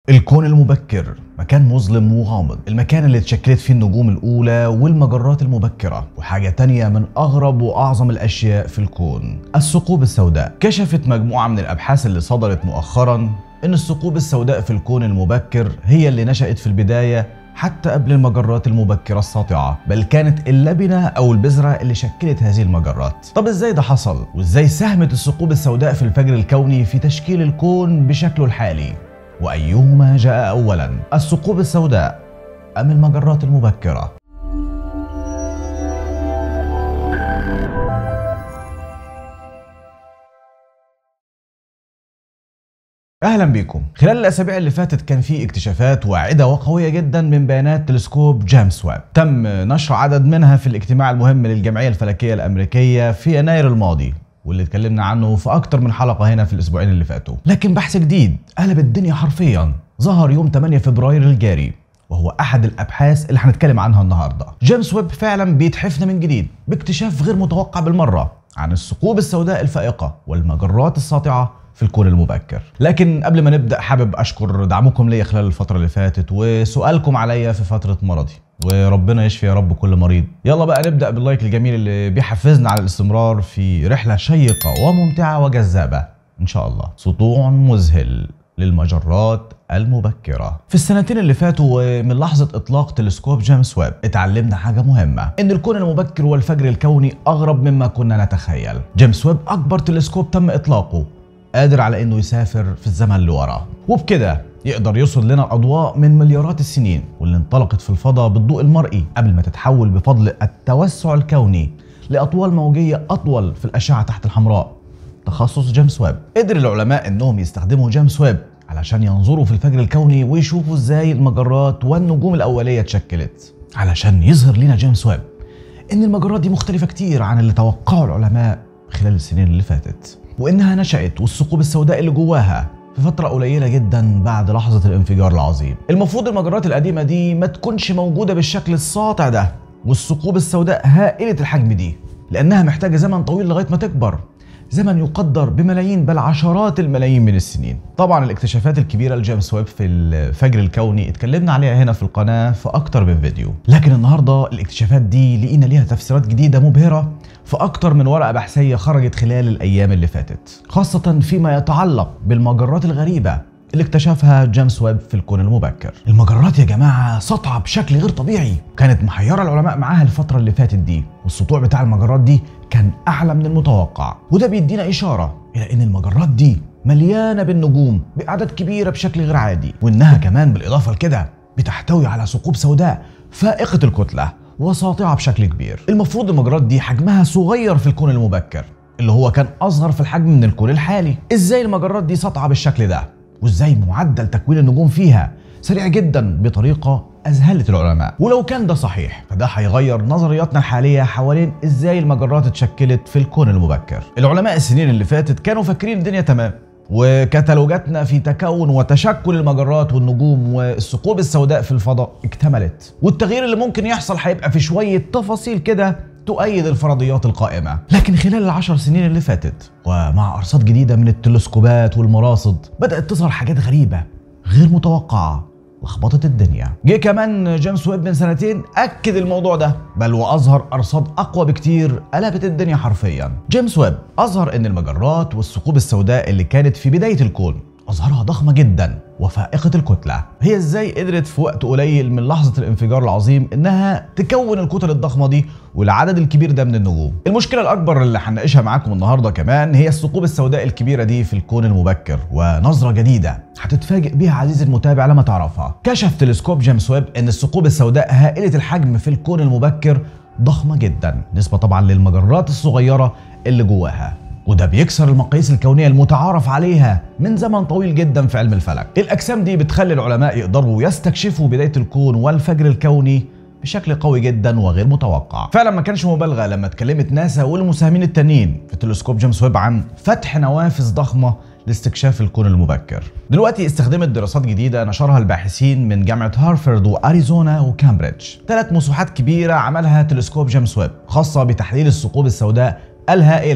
الكون المبكر مكان مظلم وغامض المكان اللي اتشكلت فيه النجوم الأولى والمجرات المبكرة وحاجة تانية من أغرب وأعظم الأشياء في الكون الثقوب السوداء كشفت مجموعة من الأبحاث اللي صدرت مؤخرا إن الثقوب السوداء في الكون المبكر هي اللي نشأت في البداية حتى قبل المجرات المبكرة الساطعة بل كانت اللبنة أو البذرة اللي شكلت هذه المجرات طب إزاي ده حصل؟ وإزاي ساهمت الثقوب السوداء في الفجر الكوني في تشكيل الكون بشكله الحالي؟ وأيهما جاء أولا الثقوب السوداء أم المجرات المبكرة؟ اهلا بيكم خلال الاسابيع اللي فاتت كان في اكتشافات واعده وقويه جدا من بيانات تلسكوب جيمس ويب تم نشر عدد منها في الاجتماع المهم للجمعيه الفلكيه الامريكيه في يناير الماضي واللي اتكلمنا عنه في اكتر من حلقه هنا في الاسبوعين اللي فاتوا لكن بحث جديد قلب الدنيا حرفيا ظهر يوم 8 فبراير الجاري وهو احد الابحاث اللي هنتكلم عنها النهارده جيمس ويب فعلا بيتحفنا من جديد باكتشاف غير متوقع بالمره عن الثقوب السوداء الفائقه والمجرات الساطعه في الكون المبكر لكن قبل ما نبدا حابب اشكر دعمكم ليا خلال الفتره اللي فاتت وسؤالكم عليا في فتره مرضي وربنا يشفي يا رب كل مريض يلا بقى نبدا باللايك الجميل اللي بيحفزنا على الاستمرار في رحله شيقه وممتعه وجذابه ان شاء الله سطوع مذهل للمجرات المبكرة في السنتين اللي فاتوا ومن لحظة إطلاق تلسكوب جيمس ويب اتعلمنا حاجة مهمة إن الكون المبكر والفجر الكوني أغرب مما كنا نتخيل جيمس ويب أكبر تلسكوب تم إطلاقه قادر على انه يسافر في الزمن لورا وبكده يقدر يوصل لنا اضواء من مليارات السنين واللي انطلقت في الفضاء بالضوء المرئي قبل ما تتحول بفضل التوسع الكوني لاطوال موجيه اطول في الاشعه تحت الحمراء تخصص جيمس ويب قدر العلماء انهم يستخدموا جيمس ويب علشان ينظروا في الفجر الكوني ويشوفوا ازاي المجرات والنجوم الاوليه اتشكلت علشان يظهر لنا جيمس ويب ان المجرات دي مختلفه كتير عن اللي توقعه العلماء خلال السنين اللي فاتت وإنها نشأت والثقوب السوداء اللي جواها في فترة قليلة جدا بعد لحظة الانفجار العظيم المفروض المجرات القديمة دي ما تكونش موجودة بالشكل الساطع ده والثقوب السوداء هائلة الحجم دي لأنها محتاجة زمن طويل لغاية ما تكبر زمن يقدر بملايين بل عشرات الملايين من السنين طبعا الاكتشافات الكبيره لجيمس ويب في الفجر الكوني اتكلمنا عليها هنا في القناه في اكتر من فيديو لكن النهارده الاكتشافات دي لقينا ليها تفسيرات جديده مبهره في اكتر من ورقه بحثيه خرجت خلال الايام اللي فاتت خاصه فيما يتعلق بالمجرات الغريبه اللي اكتشفها جيمس ويب في الكون المبكر المجرات يا جماعة سطعة بشكل غير طبيعي كانت محيرة العلماء معاها الفترة اللي فاتت دي والسطوع بتاع المجرات دي كان أعلى من المتوقع وده بيدينا إشارة إلى إن المجرات دي مليانة بالنجوم بأعداد كبيرة بشكل غير عادي وإنها كمان بالإضافة لكده بتحتوي على ثقوب سوداء فائقة الكتلة وساطعة بشكل كبير المفروض المجرات دي حجمها صغير في الكون المبكر اللي هو كان أصغر في الحجم من الكون الحالي إزاي المجرات دي ساطعة بالشكل ده وازاي معدل تكوين النجوم فيها سريع جدا بطريقه اذهلت العلماء ولو كان ده صحيح فده هيغير نظرياتنا الحاليه حوالين ازاي المجرات اتشكلت في الكون المبكر العلماء السنين اللي فاتت كانوا فاكرين الدنيا تمام وكتالوجاتنا في تكون وتشكل المجرات والنجوم والثقوب السوداء في الفضاء اكتملت والتغيير اللي ممكن يحصل هيبقى في شويه تفاصيل كده تؤيد الفرضيات القائمة لكن خلال العشر سنين اللي فاتت ومع أرصاد جديدة من التلسكوبات والمراصد بدأت تظهر حاجات غريبة غير متوقعة لخبطت الدنيا جه كمان جيمس ويب من سنتين اكد الموضوع ده بل واظهر ارصاد اقوى بكتير قلبت الدنيا حرفيا جيمس ويب اظهر ان المجرات والثقوب السوداء اللي كانت في بدايه الكون أظهرها ضخمة جدا وفائقة الكتلة هي ازاي قدرت في وقت قليل من لحظة الانفجار العظيم انها تكون الكتل الضخمة دي والعدد الكبير ده من النجوم المشكلة الأكبر اللي هنناقشها معاكم النهاردة كمان هي الثقوب السوداء الكبيرة دي في الكون المبكر ونظرة جديدة هتتفاجئ بيها عزيزي المتابع لما تعرفها كشف تلسكوب جيمس ويب ان الثقوب السوداء هائلة الحجم في الكون المبكر ضخمة جدا نسبة طبعا للمجرات الصغيرة اللي جواها وده بيكسر المقاييس الكونية المتعارف عليها من زمن طويل جدا في علم الفلك الأجسام دي بتخلي العلماء يقدروا يستكشفوا بداية الكون والفجر الكوني بشكل قوي جدا وغير متوقع فعلا ما كانش مبالغه لما اتكلمت ناسا والمساهمين التانيين في تلسكوب جيمس ويب عن فتح نوافذ ضخمه لاستكشاف الكون المبكر دلوقتي استخدمت دراسات جديدة نشرها الباحثين من جامعة هارفارد وأريزونا وكامبريدج ثلاث مساحات كبيرة عملها تلسكوب جيمس ويب خاصة بتحليل الثقوب السوداء الهائلة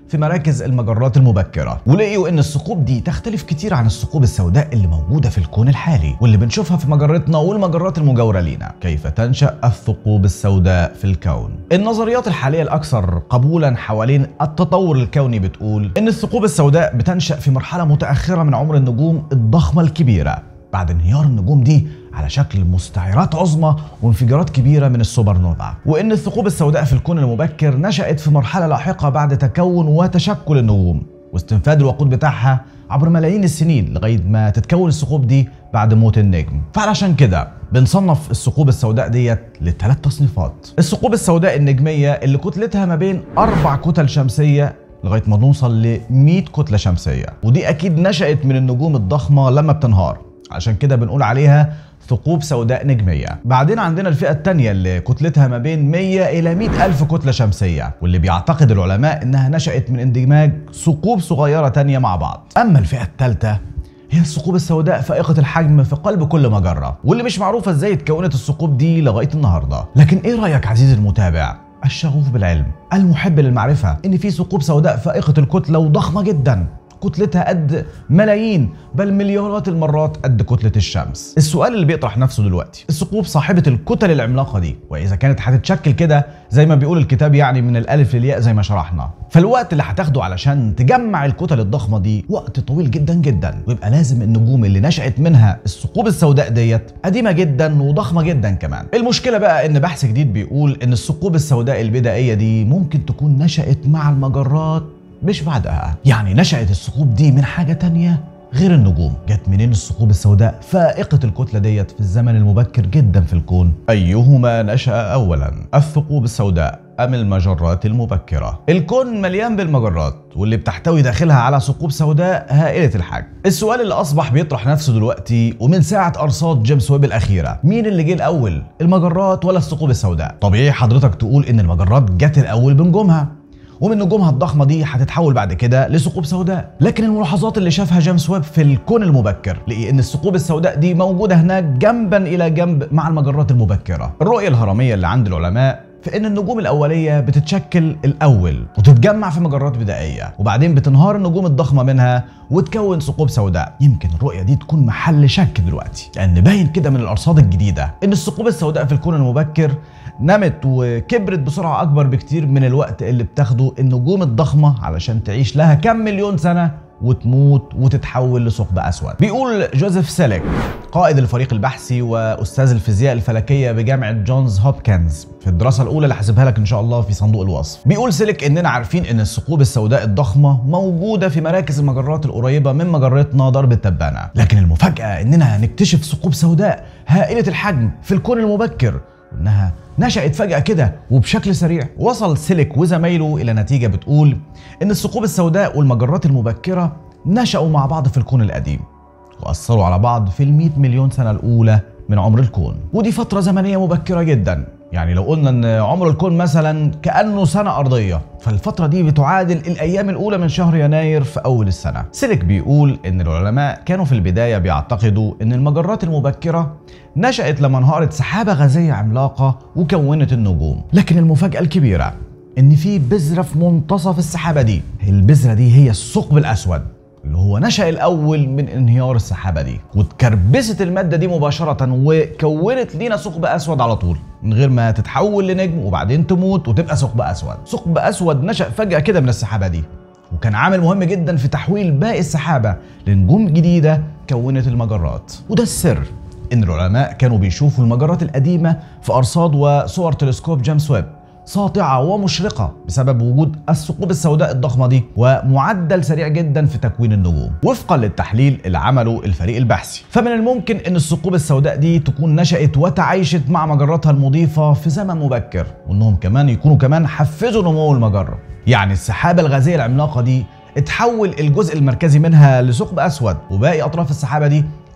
في مراكز المجرات المبكرة ولقيوا ان الثقوب دي تختلف كتير عن الثقوب السوداء اللي موجودة في الكون الحالي واللي بنشوفها في مجرتنا والمجرات المجاورة لينا كيف تنشأ الثقوب السوداء في الكون النظريات الحالية الأكثر قبولا حوالين التطور الكوني بتقول ان الثقوب السوداء بتنشأ في مرحلة متأخرة من عمر النجوم الضخمة الكبيرة بعد انهيار النجوم دي على شكل مستعرات عظمى وانفجارات كبيرة من السوبر نوفا وإن الثقوب السوداء في الكون المبكر نشأت في مرحلة لاحقة بعد تكون وتشكل النجوم واستنفاد الوقود بتاعها عبر ملايين السنين لغاية ما تتكون الثقوب دي بعد موت النجم فعلشان كده بنصنف الثقوب السوداء ديت لثلاث تصنيفات الثقوب السوداء النجمية اللي كتلتها ما بين أربع كتل شمسية لغايه ما نوصل ل 100 كتله شمسيه ودي اكيد نشات من النجوم الضخمه لما بتنهار عشان كده بنقول عليها ثقوب سوداء نجمية بعدين عندنا الفئة الثانية اللي كتلتها ما بين 100 إلى 100 ألف كتلة شمسية واللي بيعتقد العلماء إنها نشأت من اندماج ثقوب صغيرة تانية مع بعض أما الفئة الثالثة هي الثقوب السوداء فائقة الحجم في قلب كل مجرة واللي مش معروفة ازاي اتكونت الثقوب دي لغاية النهاردة لكن ايه رأيك عزيزي المتابع الشغوف بالعلم المحب للمعرفة ان في ثقوب سوداء فائقة الكتلة وضخمة جدا كتلتها قد ملايين بل مليارات المرات قد كتلة الشمس السؤال اللي بيطرح نفسه دلوقتي الثقوب صاحبة الكتل العملاقة دي وإذا كانت هتتشكل كده زي ما بيقول الكتاب يعني من الألف للياء زي ما شرحنا فالوقت اللي هتاخده علشان تجمع الكتل الضخمة دي وقت طويل جدا جدا ويبقى لازم النجوم اللي نشأت منها الثقوب السوداء ديت قديمة جدا وضخمة جدا كمان المشكلة بقى إن بحث جديد بيقول إن الثقوب السوداء البدائية دي ممكن تكون نشأت مع المجرات مش بعدها يعني نشأت الثقوب دي من حاجة تانية غير النجوم جت منين الثقوب السوداء فائقة الكتلة ديت في الزمن المبكر جدا في الكون أيهما نشأ أولا الثقوب السوداء أم المجرات المبكرة الكون مليان بالمجرات واللي بتحتوي داخلها على ثقوب سوداء هائلة الحجم السؤال اللي أصبح بيطرح نفسه دلوقتي ومن ساعة أرصاد جيمس ويب الأخيرة مين اللي جه الأول المجرات ولا الثقوب السوداء طبيعي حضرتك تقول إن المجرات جت الأول بنجومها ومن نجومها الضخمه دي هتتحول بعد كده لثقوب سوداء لكن الملاحظات اللي شافها جيمس ويب في الكون المبكر لقي ان الثقوب السوداء دي موجوده هناك جنبا الى جنب مع المجرات المبكره الرؤيه الهرميه اللي عند العلماء في ان النجوم الاوليه بتتشكل الاول وتتجمع في مجرات بدائيه وبعدين بتنهار النجوم الضخمه منها وتكون ثقوب سوداء يمكن الرؤيه دي تكون محل شك دلوقتي لان باين كده من الارصاد الجديده ان الثقوب السوداء في الكون المبكر نمت وكبرت بسرعه اكبر بكتير من الوقت اللي بتاخده النجوم الضخمه علشان تعيش لها كم مليون سنه وتموت وتتحول لثقب اسود. بيقول جوزيف سيليك قائد الفريق البحثي واستاذ الفيزياء الفلكيه بجامعه جونز هوبكنز في الدراسه الاولى اللي هحسبها لك ان شاء الله في صندوق الوصف. بيقول سيليك اننا عارفين ان الثقوب السوداء الضخمه موجوده في مراكز المجرات القريبه من مجرتنا درب التبانه، لكن المفاجاه اننا نكتشف ثقوب سوداء هائله الحجم في الكون المبكر وانها نشأت فجأة كده وبشكل سريع وصل سيليك وزمايله إلى نتيجة بتقول إن الثقوب السوداء والمجرات المبكرة نشأوا مع بعض في الكون القديم وأثروا على بعض في المئة مليون سنة الأولى من عمر الكون ودي فترة زمنية مبكرة جدا يعني لو قلنا ان عمر الكون مثلا كانه سنه ارضيه فالفتره دي بتعادل الايام الاولى من شهر يناير في اول السنه سيليك بيقول ان العلماء كانوا في البدايه بيعتقدوا ان المجرات المبكره نشات لما انهارت سحابه غازيه عملاقه وكونت النجوم لكن المفاجاه الكبيره ان في بذره في منتصف السحابه دي البذره دي هي الثقب الاسود اللي هو نشأ الأول من انهيار السحابة دي واتكربست المادة دي مباشرة وكونت لينا ثقب أسود على طول من غير ما تتحول لنجم وبعدين تموت وتبقى ثقب أسود ثقب أسود نشأ فجأة كده من السحابة دي وكان عامل مهم جدا في تحويل باقي السحابة لنجوم جديدة كونت المجرات وده السر إن العلماء كانوا بيشوفوا المجرات القديمة في أرصاد وصور تلسكوب جيمس ويب ساطعة ومشرقة بسبب وجود الثقوب السوداء الضخمة دي ومعدل سريع جدا في تكوين النجوم وفقا للتحليل اللي عمله الفريق البحثي فمن الممكن ان الثقوب السوداء دي تكون نشأت وتعايشت مع مجراتها المضيفة في زمن مبكر وانهم كمان يكونوا كمان حفزوا نمو المجرة يعني السحابة الغازية العملاقة دي اتحول الجزء المركزي منها لثقب اسود وباقي اطراف السحابه دي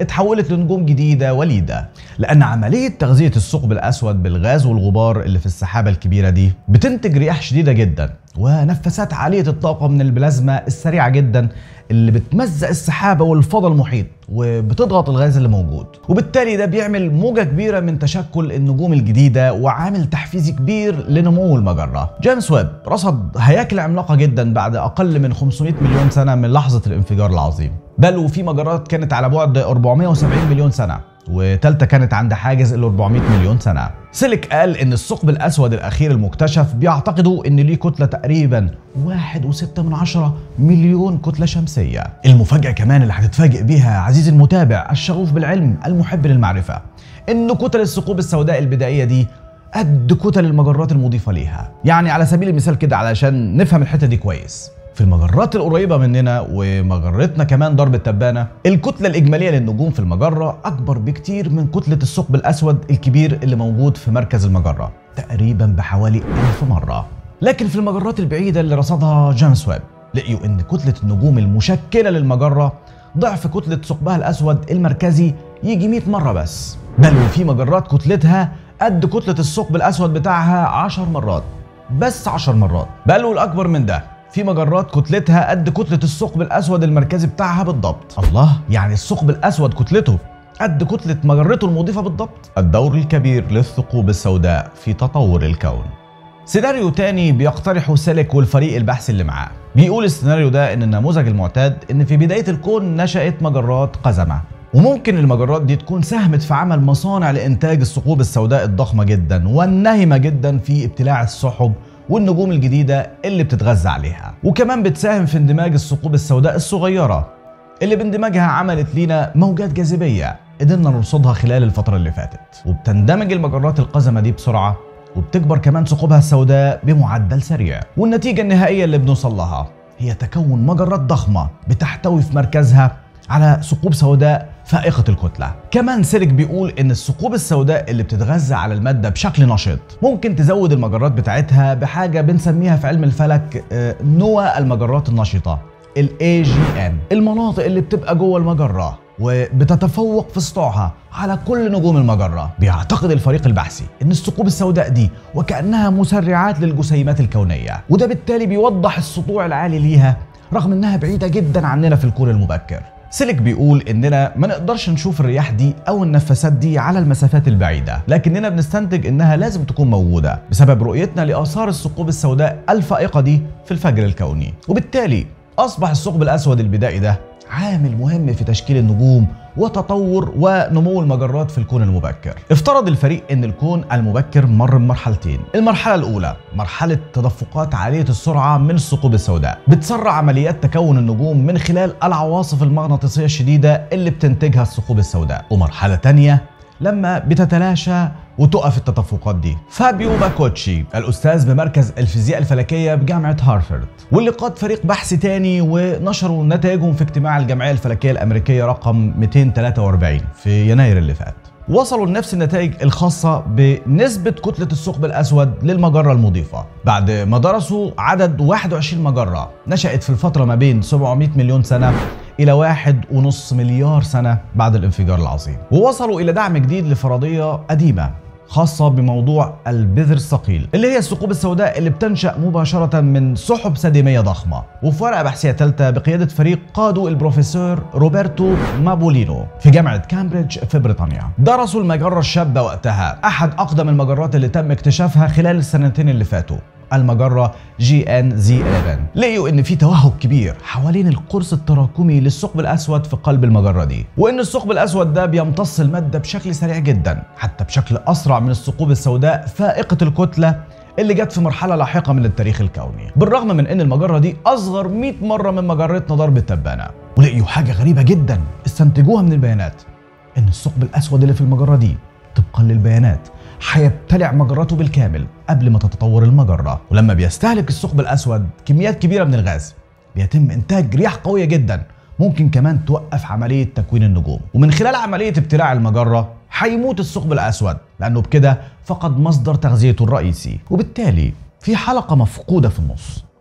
اتحولت لنجوم جديدة وليدة لأن عملية تغذية الثقب الأسود بالغاز والغبار اللي في السحابة الكبيرة دي بتنتج رياح شديدة جدا ونفسات عالية الطاقة من البلازما السريعة جدا اللي بتمزق السحابة والفضاء المحيط وبتضغط الغاز اللي موجود وبالتالي ده بيعمل موجة كبيرة من تشكل النجوم الجديدة وعامل تحفيزي كبير لنمو المجرة جيمس ويب رصد هياكل عملاقة جدا بعد أقل من 500 مليون سنة من لحظة الانفجار العظيم بل وفي مجرات كانت على بعد 470 مليون سنة وتالتة كانت عند حاجز ال 400 مليون سنة سيليك قال ان الثقب الاسود الاخير المكتشف بيعتقدوا ان ليه كتلة تقريبا واحد وستة من عشرة مليون كتلة شمسية المفاجأة كمان اللي هتتفاجئ بيها عزيزي المتابع الشغوف بالعلم المحب للمعرفة ان كتل الثقوب السوداء البدائية دي قد كتل المجرات المضيفة ليها يعني على سبيل المثال كده علشان نفهم الحتة دي كويس في المجرات القريبة مننا ومجرتنا كمان درب التبانة الكتلة الإجمالية للنجوم في المجرة أكبر بكتير من كتلة الثقب الأسود الكبير اللي موجود في مركز المجرة تقريبا بحوالي ألف مرة لكن في المجرات البعيدة اللي رصدها جيمس ويب لقيوا إن كتلة النجوم المشكلة للمجرة ضعف كتلة ثقبها الأسود المركزي يجي 100 مرة بس بل وفي مجرات كتلتها قد كتلة الثقب الأسود بتاعها 10 مرات بس 10 مرات بل والأكبر من ده في مجرات كتلتها قد كتلة الثقب الأسود المركزي بتاعها بالضبط الله يعني الثقب الأسود كتلته قد كتلة مجرته المضيفة بالضبط الدور الكبير للثقوب السوداء في تطور الكون سيناريو تاني بيقترحه سيليك والفريق البحثي اللي معاه بيقول السيناريو ده ان النموذج المعتاد ان في بداية الكون نشأت مجرات قزمة وممكن المجرات دي تكون ساهمت في عمل مصانع لإنتاج الثقوب السوداء الضخمة جدا والناهمة جدا في ابتلاع السحب والنجوم الجديدة اللي بتتغذى عليها وكمان بتساهم في اندماج الثقوب السوداء الصغيرة اللي باندماجها عملت لينا موجات جاذبية قدرنا نرصدها خلال الفترة اللي فاتت وبتندمج المجرات القزمة دي بسرعة وبتكبر كمان ثقوبها السوداء بمعدل سريع والنتيجة النهائية اللي بنوصل لها هي تكون مجرات ضخمة بتحتوي في مركزها على ثقوب سوداء فائقة الكتلة كمان سيليك بيقول ان الثقوب السوداء اللي بتتغذى على المادة بشكل نشط ممكن تزود المجرات بتاعتها بحاجة بنسميها في علم الفلك آه، نوى المجرات النشطة ال AGN المناطق اللي بتبقى جوه المجرة وبتتفوق في سطوعها على كل نجوم المجرة بيعتقد الفريق البحثي ان الثقوب السوداء دي وكأنها مسرعات للجسيمات الكونية وده بالتالي بيوضح السطوع العالي ليها رغم انها بعيدة جدا عننا في الكون المبكر سيليك بيقول اننا ما نقدرش نشوف الرياح دي او النفسات دي على المسافات البعيده لكننا بنستنتج انها لازم تكون موجوده بسبب رؤيتنا لاثار الثقوب السوداء الفائقه دي في الفجر الكوني وبالتالي اصبح الثقب الاسود البدائي ده عامل مهم في تشكيل النجوم وتطور ونمو المجرات في الكون المبكر افترض الفريق ان الكون المبكر مر بمرحلتين المرحله الاولى مرحله تدفقات عاليه السرعه من الثقوب السوداء بتسرع عمليات تكون النجوم من خلال العواصف المغناطيسيه الشديده اللي بتنتجها الثقوب السوداء ومرحله تانية لما بتتلاشى وتقف التدفقات دي فابيو باكوتشي الأستاذ بمركز الفيزياء الفلكية بجامعة هارفارد واللي قاد فريق بحث تاني ونشروا نتائجهم في اجتماع الجمعية الفلكية الأمريكية رقم 243 في يناير اللي فات وصلوا لنفس النتائج الخاصة بنسبة كتلة الثقب الأسود للمجرة المضيفة بعد ما درسوا عدد 21 مجرة نشأت في الفترة ما بين 700 مليون سنة إلى واحد ونص مليار سنة بعد الانفجار العظيم ووصلوا إلى دعم جديد لفرضية قديمة خاصة بموضوع البذر الثقيل اللي هي الثقوب السوداء اللي بتنشأ مباشرة من سحب سديمية ضخمة وفي ورقة بحثية ثالثة بقيادة فريق قاده البروفيسور روبرتو مابولينو في جامعة كامبريدج في بريطانيا درسوا المجرة الشابة وقتها أحد أقدم المجرات اللي تم اكتشافها خلال السنتين اللي فاتوا المجرة جي ان زي 11 لقيوا ان في توهج كبير حوالين القرص التراكمي للثقب الاسود في قلب المجرة دي وان الثقب الاسود ده بيمتص المادة بشكل سريع جدا حتى بشكل اسرع من الثقوب السوداء فائقة الكتلة اللي جت في مرحلة لاحقة من التاريخ الكوني بالرغم من ان المجرة دي اصغر 100 مرة من مجرتنا درب التبانة ولقيوا حاجة غريبة جدا استنتجوها من البيانات ان الثقب الاسود اللي في المجرة دي طبقا للبيانات هيبتلع مجراته بالكامل قبل ما تتطور المجرة ولما بيستهلك الثقب الأسود كميات كبيرة من الغاز بيتم إنتاج رياح قوية جدا ممكن كمان توقف عملية تكوين النجوم ومن خلال عملية ابتلاع المجرة هيموت الثقب الأسود لأنه بكده فقد مصدر تغذيته الرئيسي وبالتالي في حلقة مفقودة في النص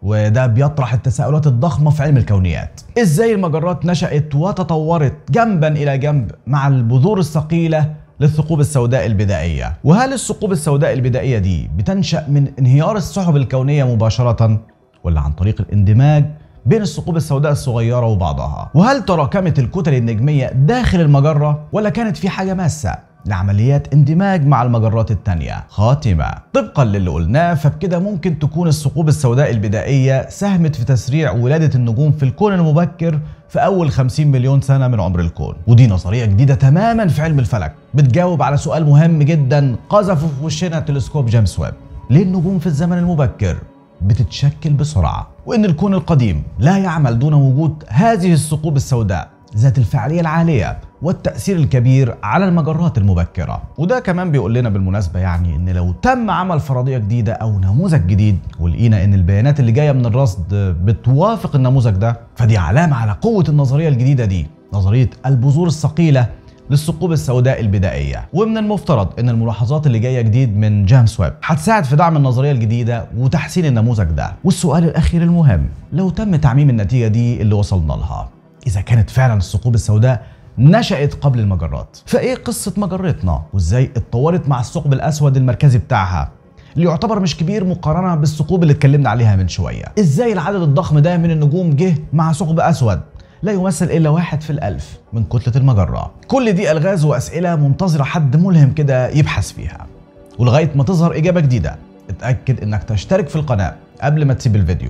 وده بيطرح التساؤلات الضخمة في علم الكونيات ازاي المجرات نشأت وتطورت جنبا الى جنب مع البذور الثقيلة للثقوب السوداء البدائية وهل الثقوب السوداء البدائية دي بتنشأ من انهيار السحب الكونية مباشرة ولا عن طريق الاندماج بين الثقوب السوداء الصغيرة وبعضها وهل تراكمت الكتل النجمية داخل المجرة ولا كانت في حاجة ماسة لعمليات اندماج مع المجرات التانية خاتمة طبقا للي قلناه فبكده ممكن تكون الثقوب السوداء البدائية ساهمت في تسريع ولادة النجوم في الكون المبكر في أول 50 مليون سنة من عمر الكون ودي نظرية جديدة تماما في علم الفلك بتجاوب على سؤال مهم جدا قذفه في وشنا تلسكوب جيمس ويب ليه النجوم في الزمن المبكر بتتشكل بسرعة وإن الكون القديم لا يعمل دون وجود هذه الثقوب السوداء ذات الفعالية العالية والتأثير الكبير على المجرات المبكرة وده كمان بيقول لنا بالمناسبة يعني ان لو تم عمل فرضية جديدة او نموذج جديد ولقينا ان البيانات اللي جاية من الرصد بتوافق النموذج ده فدي علامة على قوة النظرية الجديدة دي نظرية البذور الثقيلة للثقوب السوداء البدائية ومن المفترض ان الملاحظات اللي جاية جديد من جيمس ويب هتساعد في دعم النظرية الجديدة وتحسين النموذج ده والسؤال الاخير المهم لو تم تعميم النتيجة دي اللي وصلنا لها اذا كانت فعلا الثقوب السوداء نشأت قبل المجرات فايه قصة مجرتنا وازاي اتطورت مع الثقب الاسود المركزي بتاعها اللي يعتبر مش كبير مقارنة بالثقوب اللي اتكلمنا عليها من شوية ازاي العدد الضخم ده من النجوم جه مع ثقب اسود لا يمثل الا واحد في الالف من كتلة المجرة كل دي الغاز واسئلة منتظرة حد ملهم كده يبحث فيها ولغاية ما تظهر اجابة جديدة اتأكد انك تشترك في القناة قبل ما تسيب الفيديو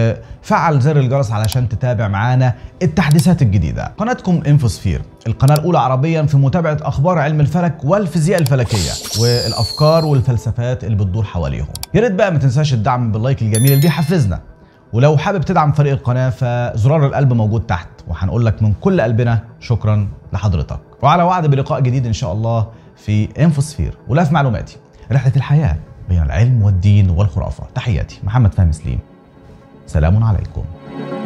وفعل زر الجرس علشان تتابع معانا التحديثات الجديدة قناتكم انفوسفير القناة الأولى عربيا في متابعة أخبار علم الفلك والفيزياء الفلكية والأفكار والفلسفات اللي بتدور حواليهم يا ريت بقى ما تنساش الدعم باللايك الجميل اللي بيحفزنا ولو حابب تدعم فريق القناة فزرار القلب موجود تحت وهنقول لك من كل قلبنا شكرا لحضرتك وعلى وعد بلقاء جديد إن شاء الله في انفوسفير ولا في معلوماتي رحلة الحياة بين العلم والدين والخرافة تحياتي محمد فهمي سليم سلام عليكم